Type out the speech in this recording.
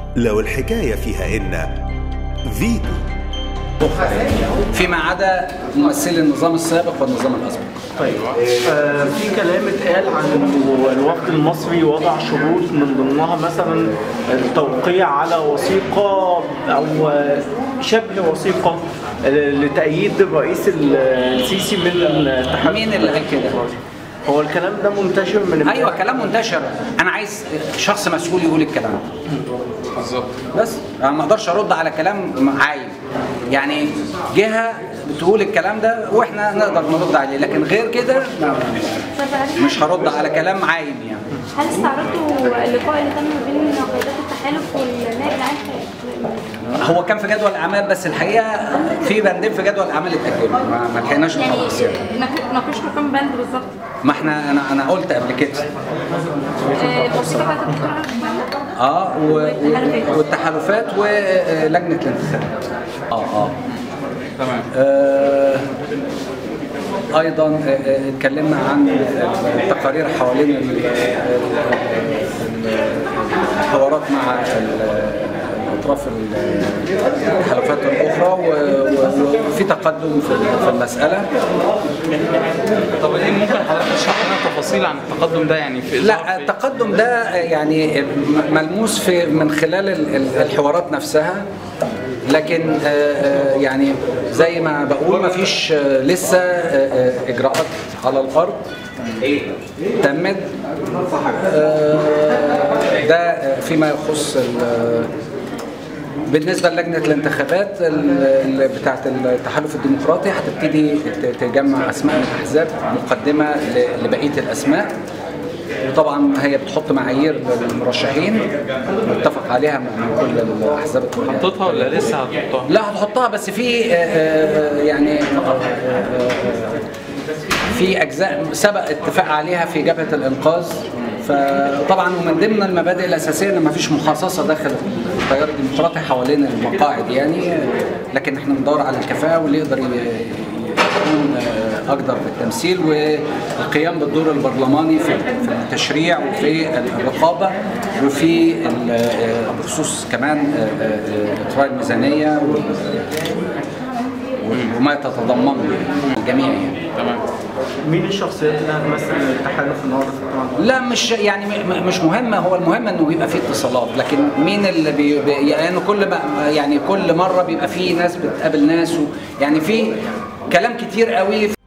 لو الحكاية فيها إن فيتو فيما عدا ممثلي النظام السابق والنظام الاسبق طيب آه في كلام اتقال عن انه الوفد المصري وضع شروط من ضمنها مثلا التوقيع على وثيقه او آه، شبه وثيقه آه، لتأييد الرئيس ال- السيسي من الاتحاد مين اللي قال كده؟ هو الكلام ده منتشر من ايوه كلام منتشر انا عايز شخص مسؤول يقول الكلام ده بالظبط بس انا ما اقدرش ارد على كلام عايم يعني جهه بتقول الكلام ده واحنا نقدر نرد عليه لكن غير كده ما- طب هل مش هرد على كلام عايم يعني هل استعرضتوا اللقاء اللي تم ما بين قيادات التحالف والنائب العام هو كان في جدول الاعمال بس الحقيقه في بندين في جدول الاعمال اتاجلوا ما ما لحقناش يعني نخلص يعني ناق- ناقشتوا كام بند بالظبط؟ ما احنا انا انا قلت قبل كده آه، الوثيقه بتاعت الدكتور عبد الرحمن؟ اه و... و... والتحالفات ولجنه الانتخابات اه اه تمام آه، ايضا آه، آه، اتكلمنا عن التقارير حوالين ال- ال- الحوارات مع ال- الاطراف ال- التحالفات الاخرى و- و- وفي تقدم في في المساله طب ايه ممكن حضرتك تشرح لنا تفاصيل عن التقدم ده يعني في لا التقدم ده يعني ملموس في من خلال ال- ال- الحوارات نفسها لكن آه، آه، يعني زي ما بقول ما فيش آه، لسه آه، آه، اجراءات على الارض تمت آه، ده آه، فيما يخص ال- بالنسبة للجنة الانتخابات ال- ال- بتاعة التحالف الديمقراطي هتبتدي ت- تجمع أسماء من الأحزاب مقدمة ل- لبقية الأسماء وطبعا هي بتحط معايير للمرشحين متفق عليها من كل الأحزاب التوجيهية. حطيتها ولا لسه هتحطها؟ لا هتحطها بس في آه، آه، يعني آه، آه، في اجزاء سبق اتفاق عليها في جبهه الانقاذ فطبعا ومن ضمن المبادئ الاساسيه ان ما فيش مخصصه داخل التيار الديمقراطي حوالين المقاعد يعني لكن احنا بندور على الكفاءه واللي يقدر ي- يكون آه، اقدر بالتمثيل والقيام بالدور البرلماني في في التشريع وفي الرقابه وفي ال- آه، بخصوص كمان آه، آه، اطراء الميزانيه و- وما تتضمنه الجميع يعني تمام مين الشخصيات اللي هتمثل التحالف النهارده في القرآن؟ لا مش يعني م- م- مش مهم هو المهم انه يبقى فيه اتصالات لكن مين اللي بي بي- يعني كل ما يعني كل مره بيبقى فيه ناس بتقابل ناس و يعني في كلام كتير قوي